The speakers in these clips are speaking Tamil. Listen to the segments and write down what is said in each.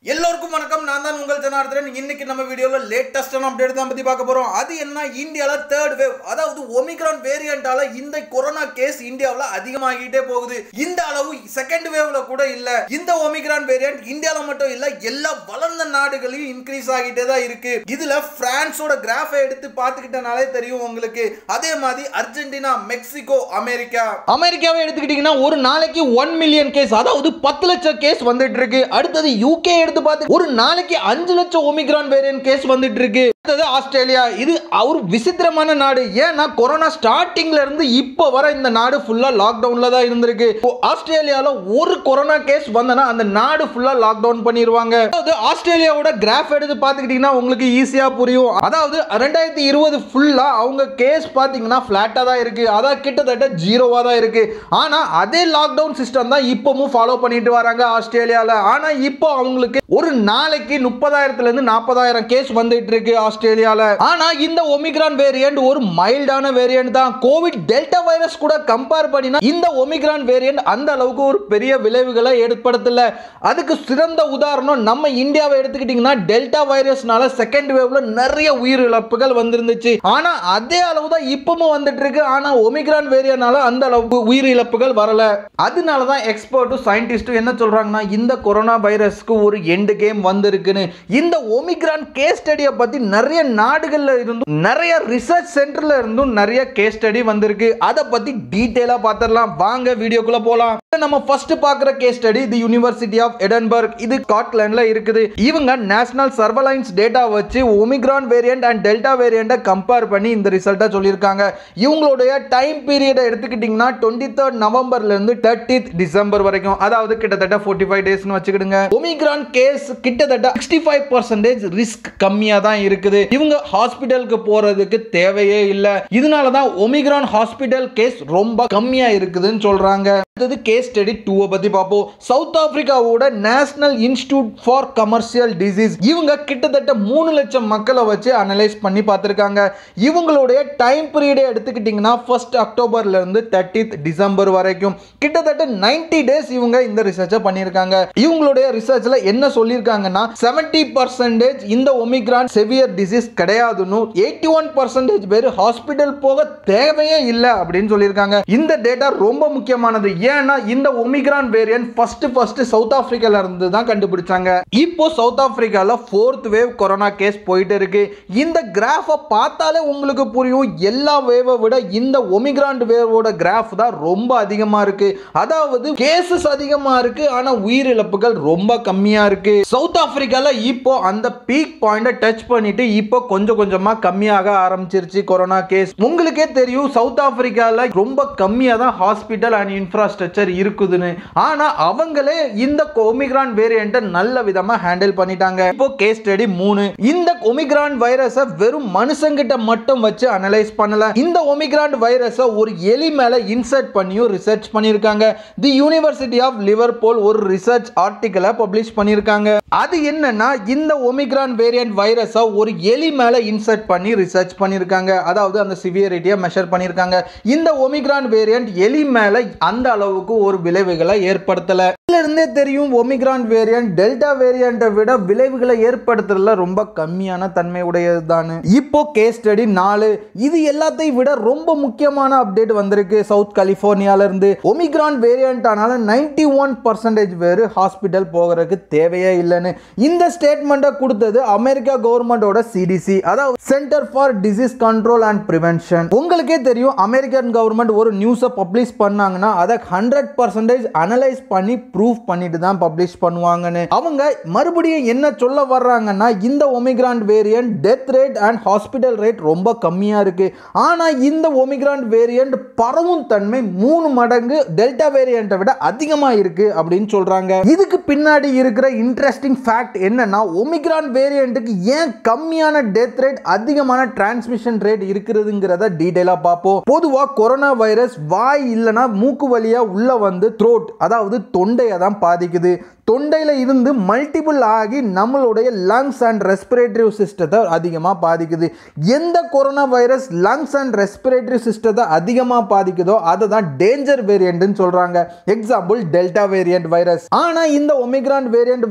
எல்லோருக்கும் வணக்கம் நான் தான் உங்கள் ஜனார்தன் இன்னைக்கு நம்ம வீடியோல லேட்டஸ்டான அப்டேட் தான் பத்தி பார்க்க போறோம் அது என்ன இந்தியால தேர்ட் வேவ் அதாவது ஒமிக்ரான் வேரியண்டால இந்த கொரோனா கேஸ் இந்தியாவுல அதிகமாகிட்டே போகுது இந்த அளவு செகண்ட் வேவ்ல கூட இல்ல இந்த ஒமிக்ரான் வேரியன்ட் இந்தியால மட்டும் இல்ல எல்லா வளர்ந்த நாடுகளையும் இன்க்ரீஸ் ஆகிட்டே தான் இருக்கு இதுல பிரான்ஸோட கிராஃபை எடுத்து பார்த்துக்கிட்டனாலே தெரியும் உங்களுக்கு அதே மாதிரி அர்ஜென்டினா மெக்சிகோ அமெரிக்கா அமெரிக்காவை எடுத்துக்கிட்டீங்கன்னா ஒரு நாளைக்கு ஒன் மில்லியன் கேஸ் அதாவது பத்து லட்சம் கேஸ் வந்துட்டு இருக்கு அடுத்தது யூகே எடுத்து பார்த்து ஒரு நாளைக்கு அஞ்சு லட்சம் ஒமிக்ரான் வேரியன்ட் கேஸ் வந்துட்டு இருக்கு அடுத்தது ஆஸ்திரேலியா இது ஒரு விசித்திரமான நாடு ஏன்னா கொரோனா ஸ்டார்டிங்ல இருந்து இப்போ வர இந்த நாடு ஃபுல்லா லாக்டவுன்ல தான் இருந்திருக்கு இப்போ ஆஸ்திரேலியால ஒரு கொரோனா கேஸ் வந்தனா அந்த நாடு ஃபுல்லா லாக்டவுன் பண்ணிடுவாங்க அதாவது ஆஸ்திரேலியாவோட கிராஃப் எடுத்து பார்த்துக்கிட்டீங்கன்னா உங்களுக்கு ஈஸியா புரியும் அதாவது ரெண்டாயிரத்தி இருபது ஃபுல்லா அவங்க கேஸ் பார்த்தீங்கன்னா ஃபிளாட்டா தான் இருக்கு அதான் கிட்டத்தட்ட ஜீரோவா தான் இருக்கு ஆனா அதே லாக்டவுன் சிஸ்டம் தான் இப்பவும் ஃபாலோ பண்ணிட்டு வராங்க ஆஸ்திரேலியால ஆனா இப்போ அவங்களுக்கு ஒரு நாளைக்கு முப்பதாயிரத்துல இருந்து நாற்பதாயிரம் கேஸ் வந்துட்டு இருக்கு ஆஸ்திரேலியால ஆனா இந்த ஒமிக்ரான் வேரியன்ட் ஒரு மைல்டான வேரியன்ட் தான் கோவிட் டெல்டா வைரஸ் கூட கம்பேர் பண்ணினா இந்த ஒமிக்ரான் வேரியன்ட் அந்த அளவுக்கு ஒரு பெரிய விளைவுகளை ஏற்படுத்தல அதுக்கு சிறந்த உதாரணம் நம்ம இந்தியாவை எடுத்துக்கிட்டிங்கன்னா டெல்டா வைரஸ்னால செகண்ட் வேவ்ல நிறைய உயிரிழப்புகள் வந்திருந்துச்சு ஆனா அதே அளவு தான் இப்பவும் வந்துட்டு இருக்கு ஆனா ஒமிக்ரான் வேரியனால அந்த அளவுக்கு உயிரிழப்புகள் வரல அதனால தான் எக்ஸ்பர்ட்டும் சயின்டிஸ்டும் என்ன சொல்றாங்கன்னா இந்த கொரோனா வைரஸ்க்கு ஒரு எண்டு கேம் வந்திருக்குன்னு இந்த ஒமிக்ரான் கேஸ் ஸ்டடியை பத்தி நிறைய நாடுகள்ல இருந்தும் நிறைய ரிசர்ச் சென்டர்ல இருந்தும் நிறைய கேஸ் ஸ்டடி வந்திருக்கு அதை பத்தி டீட்டெயிலா பார்த்துடலாம் வாங்க வீடியோக்குள்ள போலாம் நம்ம ஃபர்ஸ்ட் பார்க்குற case study the university of Edinburgh இது ஸ்காட்லாண்ட்ல இருக்குது இவங்க நேஷனல் சர்வலைன்ஸ் டேட்டா வச்சு ஒமிக்ரான் வேரியன்ட் அண்ட் டெல்டா வேரியண்ட்டை கம்பேர் பண்ணி இந்த ரிசல்ட்டை சொல்லியிருக்காங்க இவங்களுடைய டைம் பீரியடை எடுத்துக்கிட்டிங்கன்னா டுவெண்ட்டி தேர்ட் நவம்பர்லேருந்து தேர்ட்டித் டிசம்பர் வரைக்கும் அதாவது கிட்டத்தட்ட ஃபோர்ட்டி ஃபைவ் டேஸ்னு வச்சுக்கிடுங்க ஒமிக்ரான் கேஸ் கிட்டத்தட்ட சிக்ஸ்டி ஃபைவ் பர்சன்டேஜ் ரிஸ்க் கம்மியாக தான் இருக்குது இவங்க ஹாஸ்பிட்டலுக்கு போகிறதுக்கு தேவையே இல்லை இதனால தான் ஒமிக்ரான் ஹாஸ்பிட்டல் கேஸ் ரொம்ப கம்மியாக இருக்குதுன்னு சொல்கிறாங்க அடுத்தது கேஸ் ஸ்டடி டூவை பற்றி பார்ப்போம் சவுத் ஆப்பிரிக்காவோட national institute for commercial disease இவங்க கிட்டத்தட்ட மூணு லட்சம் மக்களை வச்சு அனலைஸ் பண்ணி பார்த்துருக்காங்க இவங்களுடைய டைம் பீரியடை எடுத்துக்கிட்டிங்கன்னா ஃபர்ஸ்ட் அக்டோபர்ல இருந்து தேர்ட்டித் டிசம்பர் வரைக்கும் கிட்டத்தட்ட நைன்டி டேஸ் இவங்க இந்த ரிசர்ச்சை பண்ணியிருக்காங்க இவங்களுடைய ரிசர்ச்சில் என்ன சொல்லியிருக்காங்கன்னா செவன்டி பர்சன்டேஜ் இந்த ஒமிக்ரான் செவியர் டிசீஸ் கிடையாதுன்னு எயிட்டி ஒன் பர்சன்டேஜ் பேர் ஹாஸ்பிட்டல் போக தேவையே இல்லை அப்படின்னு சொல்லியிருக்காங்க இந்த டேட்டா ரொம்ப முக்கியமானது ஏன்னா இந்த Omicron variant first first south ஆப்பிரிக்கால இருந்து தான் கண்டுபிடிச்சாங்க இப்போ சவுத் ஆப்பிரிக்கால ஃபோர்த் வேவ் கொரோனா கேஸ் போயிட்டு இருக்கு இந்த கிராஃபை பார்த்தாலே உங்களுக்கு புரியும் எல்லா வேவை விட இந்த ஒமிக்ரான் வேவோட கிராஃப் தான் ரொம்ப அதிகமா இருக்கு அதாவது கேசஸ் அதிகமா இருக்கு ஆனா உயிரிழப்புகள் ரொம்ப கம்மியா இருக்கு சவுத் ஆப்பிரிக்கால இப்போ அந்த பீக் பாயிண்ட டச் பண்ணிட்டு இப்போ கொஞ்சம் கொஞ்சமா கம்மியாக ஆரம்பிச்சிருச்சு கொரோனா கேஸ் உங்களுக்கே தெரியும் சவுத் ஆப்பிரிக்கால ரொம்ப கம்மியா தான் ஹாஸ்பிட்டல் அண்ட் இன்ஃப்ராஸ்ட்ரக்சர் இருக்குதுன்னு ஆனா அவங்களே இந்த ஒமிக்ரான் வேரியண்ட்டை நல்ல விதமா ஹேண்டில் பண்ணிட்டாங்க இப்போ கேஸ் ஸ்டடி மூணு இந்த ஒமிக்ரான் வைரஸை வெறும் மனுஷங்கிட்ட மட்டும் வச்சு அனலைஸ் பண்ணல இந்த ஒமிக்ரான் வைரஸை ஒரு எலி மேல இன்சர்ட் பண்ணியும் ரிசர்ச் பண்ணியிருக்காங்க தி யூனிவர்சிட்டி ஆஃப் லிவர்பூல் ஒரு ரிசர்ச் ஆர்டிக்கலை பப்ளிஷ் பண்ணியிருக்காங்க அது என்னன்னா இந்த ஒமிக்ரான் வேரியன்ட் வைரஸை ஒரு எலி மேல இன்சர்ட் பண்ணி ரிசர்ச் பண்ணியிருக்காங்க அதாவது அந்த சிவியரிட்டியை மெஷர் பண்ணியிருக்காங்க இந்த ஒமிக்ரான் வேரியன்ட் எலி மேல அந்த அளவுக்கு ஒரு விளைவுகளை ஏற்படுத்தல இதுல இருந்தே தெரியும் ஒமிக்ரான் வேரியன்ட் டெல்டா வேரியண்ட்டை விட விளைவுகளை ஏற்படுத்துறதுல ரொம்ப கம்மியான தன்மை உடையது தான் இப்போ கேஸ் ஸ்டடி நாலு இது எல்லாத்தையும் விட ரொம்ப முக்கியமான அப்டேட் வந்திருக்கு சவுத் கலிபோர்னியால இருந்து ஒமிக்ரான் வேரியன்ட் ஆனால நைன்டி ஒன் பர்சன்டேஜ் பேர் ஹாஸ்பிட்டல் போகிறதுக்கு தேவையே இல்லைன்னு இந்த ஸ்டேட்மெண்ட்டை கொடுத்தது அமெரிக்கா கவர்மெண்டோட சிடிசி அதாவது centre for disease control and prevention உங்களுக்கே தெரியும் அமெரிக்கன் கவர்மெண்ட் ஒரு நியூஸை பப்ளிஷ் பண்ணாங்கன்னா அதை ஹண்ட்ரட் பர்சன்டேஜ் அனலைஸ் பண்ணி ப்ரூஃப் பண்ணிட்டு தான் பப்ளிஷ் பண்ணுவாங்கன்னு அவங்க மறுபடியும் என்ன சொல்ல வர்றாங்கன்னா இந்த Omicron variant death rate and hospital rate ரொம்ப கம்மியாக இருக்கு ஆனால் இந்த ஒமிக்ரான் வேரியன்ட் பரவும் தன்மை மூணு மடங்கு டெல்டா வேரியண்ட்டை விட அதிகமாக இருக்கு அப்படின்னு சொல்றாங்க இதுக்கு பின்னாடி இருக்கிற இன்ட்ரெஸ்டிங் ஃபேக்ட் என்னன்னா ஒமிக்ரான் வேரியண்ட்டுக்கு ஏன் கம்மியான டெத் ரேட் அதிகமான டிரான்ஸ்மிஷன் ரேட் இருக்கிறதுங்கிறத டீட்டெயிலாக பார்ப்போம் பொதுவாக கொரோனா வைரஸ் வாய் இல்லைன்னா மூக்கு வழியா உள்ள வந்து த்ரோட் அதாவது தொண்டையை தான் பாதிக்குது தொண்டையில் இருந்து மல்டிபிள் ஆகி நம்மளுடைய லங்ஸ் அண்ட் ரெஸ்பிரேட்டரி சிஸ்டத்தை அதிகமாக பாதிக்குது எந்த corona virus lungs and respiratory சிஸ்டத்தை அதிகமாக பாதிக்குதோ அதை தான் டேஞ்சர் வேரியண்ட்னு சொல்கிறாங்க எக்ஸாம்பிள் டெல்டா வேரியண்ட் வைரஸ் ஆனால் இந்த ஒமிக்ரான் வேரியண்ட் வைரஸ்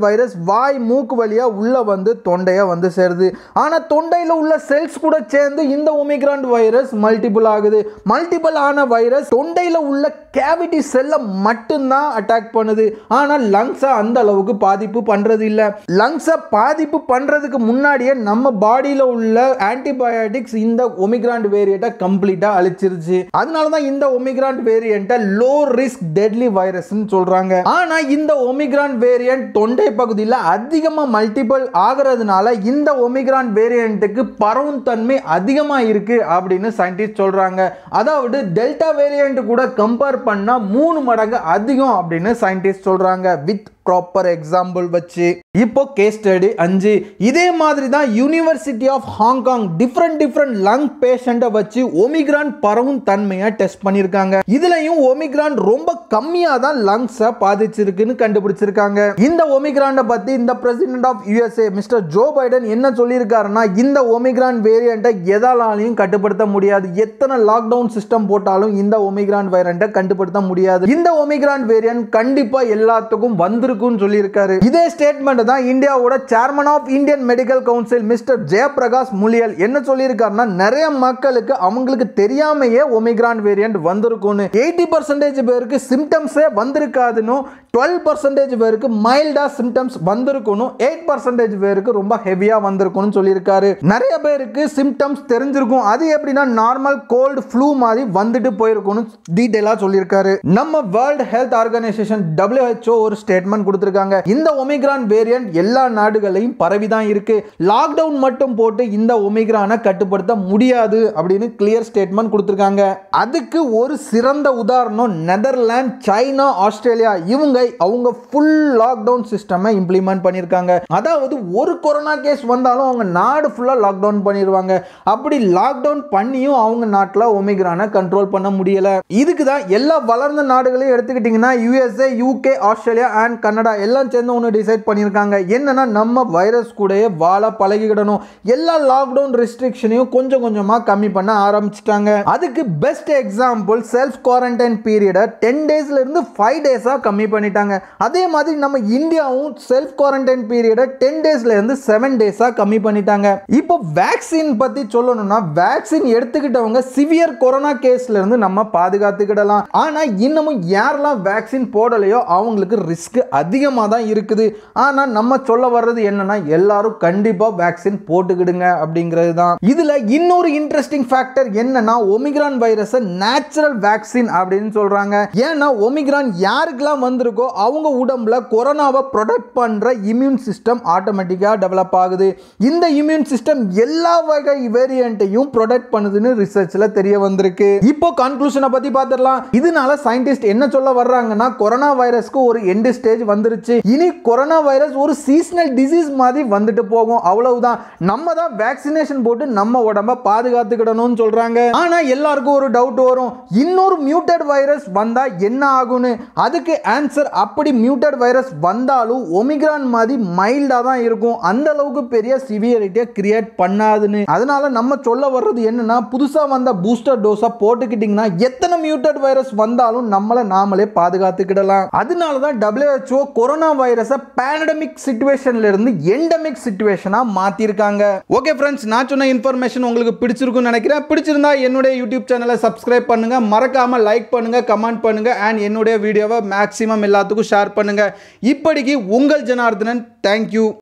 வாய் மூக்கு வழியா உள்ள வந்து தொண்டையை வந்து சேருது ஆனா தொண்டையில உள்ள செல்ஸ் கூட சேர்ந்து இந்த ஒமிக்ரான் வைரஸ் மல்டிபிள் ஆகுது மல்டிபிள் ஆன வைரஸ் தொண்டையில உள்ள கேவிட்டி செல்லை மட்டும்தான் அட்டாக் பண்ணுது ஆனா லங்ஸை அந்த அளவுக்கு பாதிப்பு பண்றது இல்ல லங்ஸை பாதிப்பு பண்றதுக்கு முன்னாடியே நம்ம பாடியில உள்ள ஆன்டிபயோட்டிக்ஸ் இந்த ஒமிக்ரான் வேரியண்ட்டை கம்ப்ளீட்டா அழிச்சிருச்சு அதனால தான் இந்த ஒமிக்ரான் வேரியண்ட்டை லோ ரிஸ்க் டெட்லி வைரஸ்னு சொல்றாங்க ஆனா இந்த ஒமிக்ரான் வேரியண்ட் தொண்டை பகுதியில் அதிகமா மல்டிபிள் ஆகிறதுனால இந்த ஒமிக்ரான் வேரியண்ட்டுக்கு பரவும் தன்மை அதிகமா இருக்கு அப்படின்னு சயின்டிஸ்ட் சொல்றாங்க அதாவது டெல்டா வேரியண்ட் கூட கம்பேர் பண்ணா மூணு மடங்கு அதிகம் அப்படின்னு சயின்டிஸ்ட் சொல்றாங்க வித் ப்ராப்பர் எக்ஸாம்பிள் வச்சு இப்போ கேஸ் ஸ்டடி அஞ்சு இதே மாதிரி தான் university of Hong Kong different different lung பேஷண்ட்டை வச்சு ஒமிக்ரான் பரவும் தன்மையை டெஸ்ட் பண்ணியிருக்காங்க இதுலயும் ஒமிக்ரான் ரொம்ப கம்மியாக தான் லங்ஸை பாதிச்சிருக்குன்னு கண்டுபிடிச்சிருக்காங்க இந்த ஒமிக்ரானை பத்தி இந்த president of USA mister Joe Biden என்ன சொல்லியிருக்காருன்னா இந்த ஒமிக்ரான் வேரியண்ட்டை எதாலாலையும் கட்டுப்படுத்த முடியாது எத்தனை லாக்டவுன் சிஸ்டம் போட்டாலும் இந்த ஒமிக்ரான் வேரியண்ட்டை கட்டுப்படுத்த முடியாது இந்த ஒமிக்ரான் வேரியன்ட் கண்டிப்பா எல்லாத்துக்கும் வந்திருக்கும்னு சொல்லியிருக்காரு இதே ஸ்டேட்மெண்ட் தான் இந்தியாவோட chairman of Indian medical council mister Jayaprakash Muliyil என்ன சொல்லியிருக்காருன்னா நிறைய மக்களுக்கு அவங்களுக்கு தெரியாமையே ஒமிக்ரான் வேரியன்ட் வந்திருக்கும்னு எயிட்டி பர்சன்டேஜ் பேருக்கு சிம்டம்ஸே வந்திருக்காதுன்னு டுவெல் பர்சன்டேஜ் பேருக்கு மைல்டா சிம்டம்ஸ் வந்திருக்கணும் எயிட் பர்சன்டேஜ் பேருக்கு ரொம்ப ஹெவியா வந்திருக்கும்னு சொல்லியிருக்காரு நிறைய பேருக்கு சிம்டம்ஸ் தெரிஞ்சிருக்கும் அது எப்படின்னா நார்மல் கோல்டு ஃப்ளூ மாதிரி வந்துட்டு போயிருக்கும்னு டீட்டெயிலாக சொல்லியிருக்காரு நம்ம வேர்ல்ட் ஹெல்த் ஆர்கனைசேஷன் WHO ஒரு ஸ்டேட்மெண்ட் கொடுத்திருக்காங்க இந்த ஒமிக்ரான் வேரியன்ட் எல்லா நாடுகளையும் பரவி தான் இருக்கு லாக்டவுன் மட்டும் போட்டு இந்த ஒமிக்ரானை கட்டுப்படுத்த முடியாது அப்படின்னு கிளியர் ஸ்டேட்மெண்ட் கொடுத்திருக்காங்க அதுக்கு ஒரு சிறந்த உதாரணம் நெதர்லாந்து சைனா ஆஸ்திரேலியா இவங்க அவங்க ஃபுல் லாக்டவுன் சிஸ்டமை இம்ப்ளிமெண்ட் பண்ணியிருக்காங்க அதாவது ஒரு கொரோனா கேஸ் வந்தாலும் அவங்க நாடு ஃபுல்லாக லாக்டவுன் பண்ணிடுவாங்க அப்படி லாக்டவுன் பண்ணியும் அவங்க நாட்டில் ஒமிக்ரானை கண்ட்ரோல் பண்ண முடியல இதுக்கு தான் எல்லா வளர்ந்த நாடுகளையும் எடுத்துக்கிட்டிங்கன்னா USA UK Australia and Canada எல்லாம் சேர்ந்து ஒன்று டிசைட் பண்ணியிருக்காங்க என்னன்னா நம்ம வைரஸ் கூடயே வாழ பழகிக்கிடணும் எல்லா லாக்டவுன் ரெஸ்ட்ரிக்ஷனையும் கொஞ்சம் கொஞ்சமாக கம்மி பண்ண ஆரம்பிச்சிட்டாங்க அதுக்கு பெஸ்ட் எக்ஸாம்பிள் செல்ஃப் குவாரண்டைன் பீரியடை டென் டேஸ்ல இருந்து ஃபைவ் டேஸாக கம்மி பண்ணிட்டாங்க அதே மாதிரி நம்ம இந்தியாவும் செல்ஃப் குவாரண்டைன் பீரியடை டென் டேஸ்ல இருந்து செவன் டேஸாக கம்மி பண்ணிட்டாங்க இப்போ வேக்சின் பற்றி சொல்லணும்னா வேக்சின் எடுத்துக்கிட்டவங்க சிவியர் கொரோனா கேஸ்ல இருந்து நம்ம பாதுகாத்துக்கிடலாம் ஆனால் இன்னமும் யாரெல்லாம் வேக்சின் போடலையோ அவங்களுக்கு ரிஸ்க் அதிகமாக தான் இருக்குது ஆனால் நம்ம சொல்ல வர்றது என்னன்னா எல்லாரும் கண்டிப்பாக வேக்சின் போட்டுக்கிடுங்க அப்படிங்கிறது தான் இதில் இன்னொரு இன்ட்ரெஸ்டிங் ஃபேக்டர் என்னன்னா ஒமிக்ரான் வைரஸை நேச்சுரல் வேக்சின் அப்படின்னு சொல்றாங்க ஏன்னா ஒமிக்ரான் யாருக்கெல்லாம் வந்திருக்கோ அவங்க உடம்புல கொரோனாவை ப்ரொடெக்ட் பண்ற இம்யூன் சிஸ்டம் ஆட்டோமேட்டிக்காக டெவலப் ஆகுது இந்த இம்யூன் சிஸ்டம் எல்லா வகை வேரியண்ட்டையும் ப்ரொடெக்ட் பண்ணுதுன்னு ரிசர்ச்ல தெரிய வந்திருக்கு இப்போ கன்க்ளூஷனை பத்தி பார்த்துடலாம் இதனால சயின்டிஸ்ட் என்ன சொல்ல வர்றாங்கன்னா கொரோனா வைரஸ்க்கு ஒரு எண்டு ஸ்டேஜ் வந்துருச்சு இனி கொரோனா வைரஸ் ஒரு சீசனல் டிசீஸ் மாதிரி வந்துட்டு போகும் அவ்வளவுதான் நம்ம தான் வேக்சினேஷன் போட்டு நம்ம உடம்ப பாதுகாத்துக்கிடணும்னு சொல்றாங்க ஆனா எல்லாருக்கும் ஒரு டவுட் வரும் இன்னொரு மியூட்டட் வைரஸ் வந்தா என்ன ஆகும்னு அதுக்கு ஆன்சர் அப்படி மியூட்டட் வைரஸ் வந்தாலும் ஒமிக்ரான் மாதிரி மைல்டா தான் இருக்கும் அந்த அளவுக்கு பெரிய சிவியரிட்டியை கிரியேட் பண்ணாதுன்னு அதனால நம்ம சொல்ல வர்றது என்னன்னா புதுசா வந்த பூஸ்டர் டோஸை போட்டுக்கிட்டிங்கன்னா எத்தனை மியூட்டட் வைரஸ் வந்தாலும் நம்மளை நாமளே பாதுகாத்துக்கிடலாம் அதனால தான் WHO கொரோனா வைரஸை பேண்டமிக் சுச்சுவேஷன்ல இருந்து எண்டமிக் சுச்சுவேஷனா மாத்திருக்காங்க ஓகே ஃப்ரெண்ட்ஸ் நான் சொன்ன இன்ஃபர்மேஷன் உங்களுக்கு பிடிச்சிருக்கும்னு நினைக்கிறேன் பிடிச்சிருந்தா என்னுடைய யூடியூப் சேனலை சப்ஸ்கிரைப் பண்ணுங்க மறக்காம லைக் பண்ணுங்க கமெண்ட் பண்ணுங்க அண்ட் என்னுடைய வீடியோவை மேக்ஸிமம் எல்லாத்துக்கும் ஷேர் பண்ணுங்க இப்படிக்கு உங்கள் ஜனார்தனன் தேங்க்யூ